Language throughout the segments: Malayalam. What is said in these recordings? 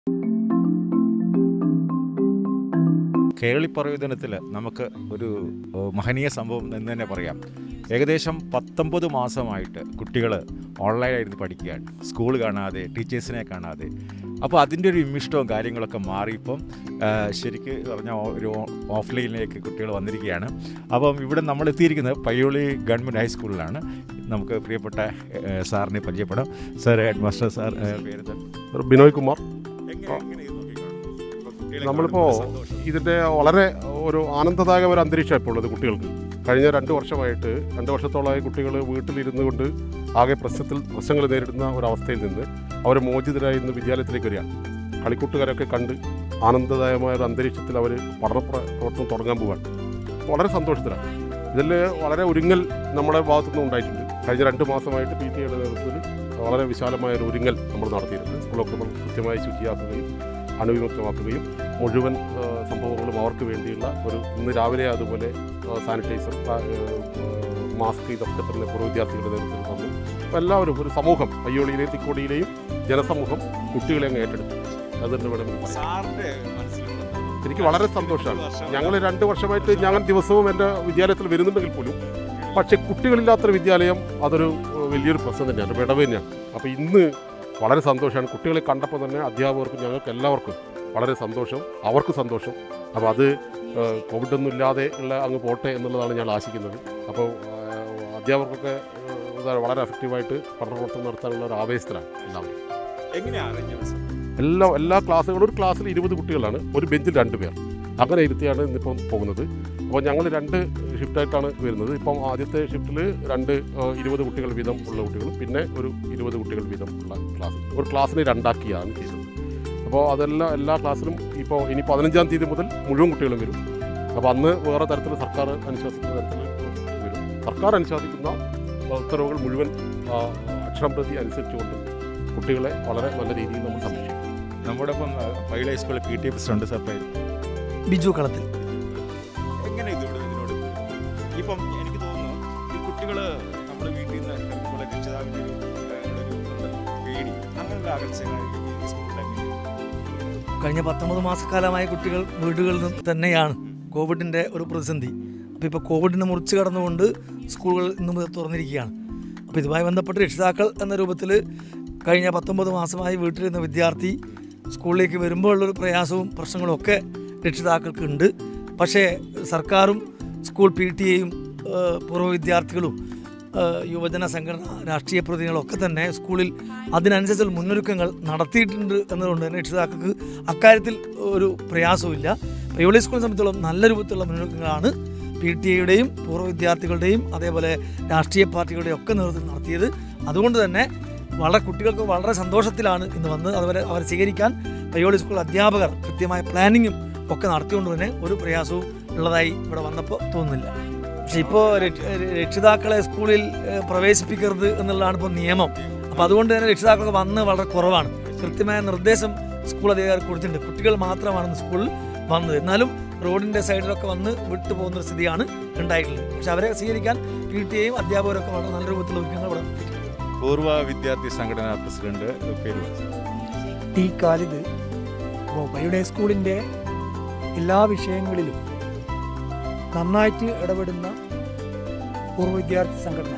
കേളിപ്പറയു ദിനത്തിൽ നമുക്ക് ഒരു ഏഹ്, മഹനീയ സംഭവം എന്ന് തന്നെ പറയാം ഏകദേശം പത്തൊമ്പത് മാസമായിട്ട് കുട്ടികൾ ഓൺലൈനായിരുന്നു പഠിക്കുകയാണ് സ്കൂൾ കാണാതെ ടീച്ചേഴ്സിനെ കാണാതെ അപ്പോൾ അതിൻ്റെ ഒരു ഇമ്മിഷ്ടവും കാര്യങ്ങളൊക്കെ മാറിയപ്പം ശരിക്ക് പറഞ്ഞാൽ ഒരു ഓഫ്ലൈനിലേക്ക് കുട്ടികൾ വന്നിരിക്കുകയാണ് അപ്പം ഇവിടെ നമ്മൾ എത്തിയിരിക്കുന്നത് പയ്യോളി ഗവൺമെൻറ് ഹൈസ്കൂളിലാണ് നമുക്ക് പ്രിയപ്പെട്ട ഏഹ്, സാറിനെ പരിചയപ്പെടാം സാർ ഹെഡ് മാസ്റ്റർ സാർ ഏഹ്, പേര് എന്താ? ബിനോയ് കുമാർ എങ്ങനെ- എങ്ങനെ ഇത് നോക്കിക്കാണും? ഇപ്പൊ കുട്ടികളെ നമ്മളിപ്പോൾ കാണുമ്പോൾ സന്തോഷം. ഇതിൻ്റെ വളരെ ഒരു ആനന്ദദായക ഒരു അന്തരീക്ഷം ഇപ്പോൾ ഉള്ളത് കുട്ടികൾക്ക് കഴിഞ്ഞ രണ്ട് വർഷമായിട്ട് രണ്ട് വർഷത്തോളമായി കുട്ടികൾ വീട്ടിലിരുന്നു കൊണ്ട് ആകെ പ്രശ്നത്തിൽ പ്രശ്നങ്ങൾ നേരിടുന്ന ഒരവസ്ഥയിൽ നിന്ന് അവർ മോചിതരായി ഇന്ന് വിദ്യാലയത്തിലേക്ക് വരികയാണ് കളിക്കൂട്ടുകാരൊക്കെ കണ്ട് ആനന്ദദായകമായ ഒരു അന്തരീക്ഷത്തിൽ അവർ പഠന പ്ര- പ്രവർത്തനം തുടങ്ങാൻ പോവാണ് വളരെ സന്തോഷത്തിലാണ് ഇതിൽ വളരെ ഒരുങ്ങൽ നമ്മുടെ ഭാഗത്തുനിന്ന് ഉണ്ടായിട്ടുണ്ട് കഴിഞ്ഞ രണ്ട് മാസമായിട്ട് പി ടി എയുടെ നേതൃത്വത്തിൽ വളരെ വിശാലമായ ഒരു ഒരുങ്ങൽ നമ്മൾ നടത്തിയിട്ടുണ്ട് സ്കൂളൊക്കെ നമ്മൾ കൃത്യമായി ശുചിയാക്കുകയും അണുവിമുക്തമാക്കുകയും മുഴുവൻ ആ, സംഭവങ്ങളും അവർക്ക് വേണ്ടിയുള്ള ഒരു ഇന്ന് രാവിലെ അതുപോലെ സാനിറ്റൈസർ മാസ്ക് ഇതൊക്കെ തന്നെ പൂർവ്വ വിദ്യാർത്ഥികളുടെ നേതൃത്വത്തിൽ തന്നു അപ്പോൾ എല്ലാവരും ഒരു സമൂഹം അയ്യോളിയിലെയും തിക്കോടിയിലെയും ജനസമൂഹം കുട്ടികളെ അങ്ങ് ഏറ്റെടുത്തു അത് തന്നെ വേണമെങ്കിൽ പറയാം സാറിന്റെ മനസ്സിലുള്ള എനിക്ക് വളരെ സന്തോഷമാണ് വർഷം ഞങ്ങൾ രണ്ട് വർഷമായിട്ട് ഞങ്ങൾ ദിവസവും എൻ്റെ വിദ്യാലയത്തിൽ വരുന്നുണ്ടെങ്കിൽ പോലും പക്ഷേ കുട്ടികളില്ലാത്തൊരു വിദ്യാലയം അതൊരു ഏഹ്, വലിയൊരു പ്രശ്നം തന്നെയാണ് വിടവ് തന്നെയാണ് അപ്പോൾ ഇന്ന് വളരെ സന്തോഷമാണ് കുട്ടികളെ കണ്ടപ്പോൾ തന്നെ അധ്യാപകർക്കും ഞങ്ങൾക്ക് എല്ലാവർക്കും വളരെ സന്തോഷം അവർക്ക് സന്തോഷം അപ്പോൾ അത് ഏഹ്, കോവിഡൊന്നും ഇല്ലാതെ ഉള്ള അങ്ങ് പോട്ടെ എന്നുള്ളതാണ് ഞാൻ ആശിക്കുന്നത് അപ്പോൾ ഏഹ്, അധ്യാപകർക്കൊക്കെ ഏഹ്, ഇതാ വളരെ എഫക്റ്റീവായിട്ട് പഠന പ്രവർത്തനം നടത്താനുള്ള ഒരു ആവേശത്തിലാണ് എല്ലാവരും എങ്ങനെയാണ് അറിഞ്ഞ അവസരം? എല്ലാ എല്ലാ ക്ലാസ്സുകളും ഒരു ക്ലാസ്സിൽ ഇരുപത് കുട്ടികളാണ് ഒരു ബെഞ്ചിൽ രണ്ട് പേർ അങ്ങനെ ഇരുത്തിയാണ് ഇന്നിപ്പം പോകുന്നത് അപ്പോൾ ഞങ്ങൾ രണ്ട് ഷിഫ്റ്റായിട്ടാണ് വരുന്നത് ഇപ്പം ആദ്യത്തെ ഷിഫ്റ്റിൽ രണ്ട് ഏഹ്, ഇരുപത് കുട്ടികൾ വീതം ഉള്ള കുട്ടികളും പിന്നെ ഒരു ഇരുപത് കുട്ടികൾ വീതം ഉള്ള ക്ലാസ് ഒരു ക്ലാസ്സിനെ രണ്ടാക്കിയാണ് ചെയ്തത് അപ്പോൾ അതെല്ലാം എല്ലാ ക്ലാസ്സിലും ഇപ്പോൾ ഇനി പതിനഞ്ചാം തീയതി മുതൽ മുഴുവൻ കുട്ടികളും വരും അപ്പോൾ അന്ന് വേറെ തരത്തിൽ സർക്കാർ അനുശാസിക്കുന്ന തരത്തിൽ വരും സർക്കാർ അനുശാസിക്കുന്ന ഉത്തരവുകൾ മുഴുവൻ ആ, അക്ഷരം പ്രതി അനുസരിച്ചുകൊണ്ട് കുട്ടികളെ വളരെ നല്ല രീതിയിൽ നമ്മൾ സംരക്ഷിക്കും നമ്മുടെ ഇപ്പം പൈല ഹൈസ്കൂളിൽ P T A president sir പേര് ബിജു കളത്തിൽ എങ്ങനെ ഇത് ഇവിടെ ഇതിനോട് ഇപ്പം എനിക്ക് തോന്നുന്നു ഈ കുട്ടികൾ നമ്മൾ വീട്ടിൽ നിന്ന് ഇറങ്ങുമ്പോൾ രക്ഷിതാവിൻ്റെ ഒരു ഏഹ്, ഒരു എന്താ, പേടി അങ്ങനെയുള്ള അകൽച്ചകൾ ഈ സ്കൂളിൽ കഴിഞ്ഞ പത്തൊമ്പത് മാസക്കാലമായ കുട്ടികൾ വീടുകളിൽ നിന്ന് തന്നെയാണ് കോവിഡിൻ്റെ ഒരു പ്രതിസന്ധി അപ്പോൾ ഇപ്പോൾ കോവിഡിനെ മുറിച്ച് കടന്നുകൊണ്ട് സ്കൂളുകൾ ഇന്നു മുതൽ തുറന്നിരിക്കുകയാണ് അപ്പോൾ ഇതുമായി ബന്ധപ്പെട്ട് രക്ഷിതാക്കൾ എന്ന രൂപത്തിൽ കഴിഞ്ഞ പത്തൊമ്പത് മാസമായി വീട്ടിലിരുന്ന വിദ്യാർത്ഥി സ്കൂളിലേക്ക് വരുമ്പോഴുള്ളൊരു പ്രയാസവും പ്രശ്നങ്ങളും ഒക്കെ രക്ഷിതാക്കൾക്കുണ്ട് പക്ഷേ സർക്കാരും സ്കൂൾ പി ടി എയും പൂർവ്വ വിദ്യാർത്ഥികളും ഏഹ് യുവജന സംഘടന രാഷ്ട്രീയ പ്രതിനിധികളൊക്കെ തന്നെ സ്കൂളിൽ അതിനനുസരിച്ചുള്ള മുന്നൊരുക്കങ്ങൾ നടത്തിയിട്ടുണ്ട് എന്നതുകൊണ്ട് തന്നെ രക്ഷിതാക്കൾക്ക് അക്കാര്യത്തിൽ ഒരു പ്രയാസവുമില്ല പയ്യോളി സ്കൂളിനെ സംബന്ധിച്ചോളം നല്ല രൂപത്തിലുള്ള മുന്നൊരുക്കങ്ങളാണ് പി ടി എയുടെയും പൂർവ്വ വിദ്യാർത്ഥികളുടെയും അതേപോലെ രാഷ്ട്രീയ പാർട്ടികളുടെയും ഒക്കെ നേതൃത്വം നടത്തിയത് അതുകൊണ്ട് തന്നെ വളരെ കുട്ടികൾക്ക് വളരെ സന്തോഷത്തിലാണ് ഇന്ന് വന്ന് അതുപോലെ അവരെ സ്വീകരിക്കാൻ പയ്യോളി സ്കൂൾ അധ്യാപകർ കൃത്യമായ പ്ലാനിങ്ങും ഒക്കെ നടത്തിക്കൊണ്ട് തന്നെ ഒരു പ്രയാസവും ഉള്ളതായി ഇവിടെ വന്നപ്പോൾ തോന്നുന്നില്ല പക്ഷെ ഇപ്പോൾ രക്ഷിതാക്കളെ സ്കൂളിൽ ഏഹ്, പ്രവേശിപ്പിക്കരുത് എന്നുള്ളതാണ് ഇപ്പോൾ നിയമം അപ്പോൾ അതുകൊണ്ട് തന്നെ രക്ഷിതാക്കളൊക്കെ വന്ന് വളരെ കുറവാണ് കൃത്യമായ നിർദ്ദേശം സ്കൂൾ അധികാരികൾ കൊടുത്തിട്ടുണ്ട് കുട്ടികൾ മാത്രമാണ് സ്കൂളിൽ വന്നത് എന്നാലും റോഡിൻ്റെ സൈഡിലൊക്കെ വന്ന് വിട്ടു പോകുന്ന ഒരു സ്ഥിതിയാണ് ഉണ്ടായിട്ടുള്ളത് പക്ഷെ അവരെ സ്വീകരിക്കാൻ പി ടി എയും അധ്യാപകരൊക്കെ വളരെ നല്ല രൂപത്തിലുള്ള ഒരുക്കങ്ങൾ ഇവിടെ നടത്തിയിട്ടുണ്ട്. പൂർവ്വ വിദ്യാർത്ഥി സംഘടനാ പ്രസിഡന്റ് പേര് വിളിച്ചു. ടി കാലിദ് അപ്പോൾ ബയുടെ സ്കൂളിൻ്റെ എല്ലാ വിഷയങ്ങളിലും നന്നായിട്ട് ഇടപെടുന്ന പൂർവ്വ വിദ്യാർത്ഥി സംഘടന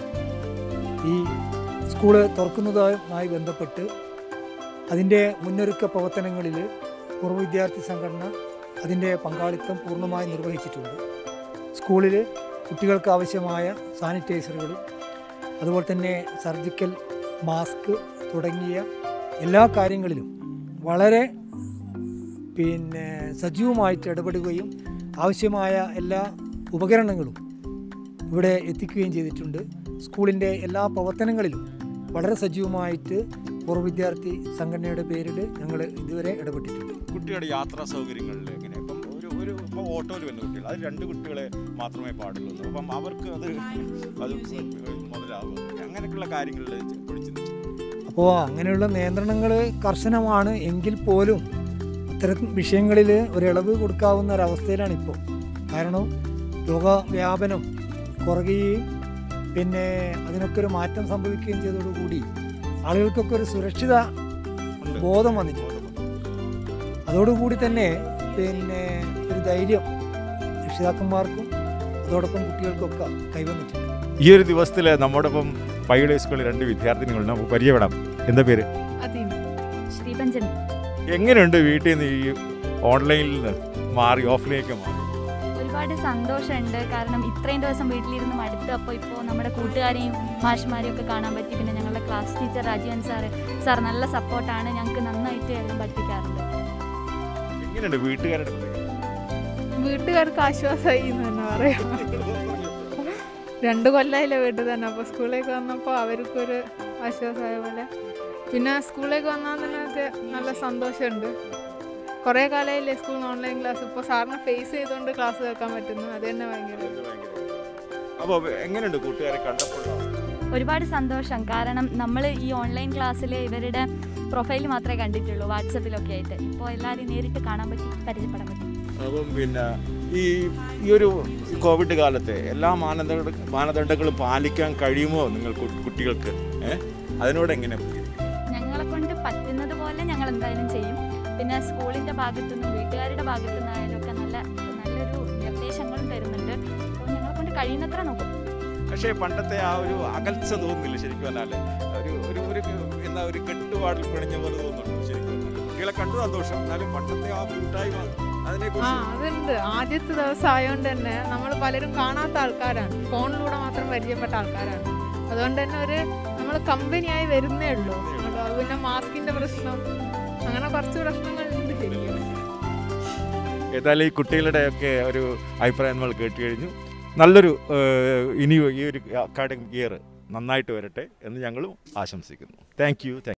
ഈ സ്കൂള് തുറക്കുന്നതുമായി ബന്ധപ്പെട്ട് അതിൻ്റെ മുന്നൊരുക്ക പ്രവർത്തനങ്ങളിൽ പൂർവ്വ വിദ്യാർത്ഥി സംഘടന അതിൻ്റെ പങ്കാളിത്തം പൂർണ്ണമായി നിർവഹിച്ചിട്ടുണ്ട് സ്കൂളിൽ കുട്ടികൾക്ക് ആവശ്യമായ സാനിറ്റൈസറുകളും അതുപോലെ തന്നെ സർജിക്കൽ മാസ്ക് തുടങ്ങിയ എല്ലാ കാര്യങ്ങളിലും വളരെ പിന്നെ സജീവമായിട്ട് ഇടപെടുകയും ആവശ്യമായ എല്ലാ ഉപകരണങ്ങളും ഇവിടെ എത്തിക്കുകയും ചെയ്തിട്ടുണ്ട് സ്കൂളിൻ്റെ എല്ലാ പ്രവർത്തനങ്ങളിലും വളരെ സജീവമായിട്ട് പൂർവ്വ വിദ്യാർത്ഥി സംഘടനയുടെ പേരിൽ ഞങ്ങൾ ഇതുവരെ ഇടപെട്ടിട്ടുണ്ട് കുട്ടിയുടെ യാത്രാ സൗകര്യങ്ങളിൽ എങ്ങനെ ഇപ്പം ഒരു ഒരു ഇപ്പോൾ ഓട്ടോയിൽ വരുന്ന കുട്ടികൾ അത് രണ്ട് കുട്ടികളെ മാത്രമേ പാടുള്ളൂ അപ്പം അവർക്ക് അത് അത് മുതലാവും അങ്ങനെയൊക്കെയുള്ള കാര്യങ്ങളിൽ പിടിച്ചു അപ്പോൾ അങ്ങനെയുള്ള നിയന്ത്രണങ്ങൾ കർശനമാണ് എങ്കിൽ പോലും ഇത്തരം വിഷയങ്ങളിൽ ഒരിളവ് കൊടുക്കാവുന്ന ഒരവസ്ഥയിലാണ് ഇപ്പോൾ കാരണം രോഗവ്യാപനം കുറയുകയും പിന്നെ അതിനൊക്കെ ഒരു മാറ്റം സംഭവിക്കുകയും ചെയ്തതോടുകൂടി ആളുകൾക്കൊക്കെ ഒരു സുരക്ഷിത ബോധം വന്നിട്ടുണ്ട് അതോടുകൂടി തന്നെ പിന്നെ ഒരു ധൈര്യം രക്ഷിതാക്കന്മാർക്കും അതോടൊപ്പം കുട്ടികൾക്കൊക്കെ കൈവന്നിട്ടുണ്ട് ഈ ഒരു ദിവസത്തിൽ നമ്മോടൊപ്പം പൈയുടെ സ്കൂളിൽ രണ്ട് വിദ്യാർത്ഥിനികളുണ്ട് നമുക്ക് പരിചയപ്പെടാം എന്താ പേര് അതീം ശ്രീപഞ്ചമി എങ്ങനെയുണ്ട് വീട്ടിൽ നിന്ന് ഈ ഓൺലൈനിൽ നിന്ന് മാറി ഓഫ്ലൈനിലേക്ക് മാറി ഒരുപാട് സന്തോഷമുണ്ട് കാരണം ഇത്രയും ദിവസം വീട്ടിലിരുന്ന് മടുത്ത് അപ്പോൾ ഇപ്പോൾ നമ്മുടെ കൂട്ടുകാരെയും മാഷുമാരെയും ഒക്കെ കാണാൻ പറ്റി പിന്നെ ഞങ്ങളുടെ class teacher Rajeevan sir sir നല്ല സപ്പോർട്ടാണ് ഞങ്ങൾക്ക് നന്നായിട്ട് എല്ലാം പഠിപ്പിക്കാറുണ്ട് എങ്ങനെയുണ്ട് വീട്ടുകാരുടെ പ്രതികരണം? വീട്ടുകാർക്ക് ആശ്വാസമായി എന്ന് തന്നെ പറയാം രണ്ട് കൊല്ലമായില്ലേ വീട്ടിൽ തന്നെ അപ്പോൾ സ്കൂളിലേക്ക് വന്നപ്പോൾ അവർക്കൊരു ആശ്വാസമായ പോലെ പിന്നെ സ്കൂളിലേക്ക് വന്നാൽ തന്നെ ഒക്കെ നല്ല സന്തോഷമുണ്ട് കുറേ കാലമായില്ലേ സ്കൂളിൽ ഓൺലൈൻ ക്ലാസ് ഇപ്പോൾ സാറിനെ ഫേസ് ചെയ്തുകൊണ്ട് ക്ലാസ് കേൾക്കാൻ പറ്റുന്നു അത് തന്നെ ഭയങ്കര അപ്പോൾ എങ്ങനെയുണ്ട് കൂട്ടുകാരെ കണ്ടപ്പോൾ ഒരുപാട് സന്തോഷം കാരണം നമ്മൾ ഈ ഓൺലൈൻ ക്ലാസ്സിൽ ഇവരുടെ പ്രൊഫൈൽ മാത്രമേ കണ്ടിട്ടുള്ളൂ വാട്സപ്പിലൊക്കെ ആയിട്ട് ഇപ്പോൾ എല്ലാവരെയും നേരിട്ട് കാണാൻ പറ്റി പരിചയപ്പെടാൻ പറ്റി അപ്പം പിന്നെ ഈ ഈ ഒരു കോവിഡ് കാലത്തെ എല്ലാ മാനദണ്ഡ മാനദണ്ഡങ്ങളും പാലിക്കാൻ കഴിയുമോ നിങ്ങൾ കു- കുട്ടികൾക്ക് ഏഹ് അതിനോട് എങ്ങനെ ഞങ്ങളെ കൊണ്ട് പറ്റുന്നത് പോലെ ഞങ്ങൾ എന്തായാലും ചെയ്യും പിന്നെ സ്കൂളിൻ്റെ ഭാഗത്തുനിന്നും വീട്ടുകാരുടെ ഭാഗത്തുനിന്നായാലും ഒക്കെ നല്ല നല്ലൊരു നിർദ്ദേശങ്ങളും തരുന്നുണ്ട് അപ്പോൾ ഞങ്ങളെ കൊണ്ട് കഴിയുന്നത്ര നോക്കും പക്ഷേ പണ്ടത്തെ ആ ഒരു അകൽച്ച തോന്നുന്നില്ല ശരിക്കും പറഞ്ഞാൽ ഒരു ഒരു ഒരു എന്താ ഒരു കെട്ടുപാടിൽ പിണഞ്ഞ പോലെ തോന്നുന്നുണ്ട് ശരിക്കും പറഞ്ഞാൽ കുട്ടികളെ കണ്ടു സന്തോഷം എന്നാലും പണ്ടത്തെ ആ കൂട്ടായ്മ ആ അതിനെക്കുറിച്ച് അതുണ്ട് ആദ്യത്തെ ദിവസം ആയതുകൊണ്ട് തന്നെ നമ്മൾ പലരും കാണാത്ത ആൾക്കാരാണ് ഫോണിലൂടെ മാത്രം പരിചയപ്പെട്ട ആൾക്കാരാണ് അതുകൊണ്ട് തന്നെ ഒരു നമ്മൾ കമ്പനിയായി വരുന്നേ ഉള്ളൂ അത് പിന്നെ മാസ്കിന്റെ പ്രശ്നം അങ്ങനെ കുറച്ച് പ്രശ്നങ്ങളുണ്ട് ശരിക്കും ഏതായാലും ഈ കുട്ടികളുടെയൊക്കെ ഒരു അഭിപ്രായം നമ്മൾ കേട്ട് കഴിഞ്ഞു നല്ലൊരു ഏഹ്, ഇനി ഈ ഒരു അക്കാഡമിക് ഇയർ നന്നായിട്ട് വരട്ടെ എന്ന് ഞങ്ങളും ആശംസിക്കുന്നു താങ്ക് യു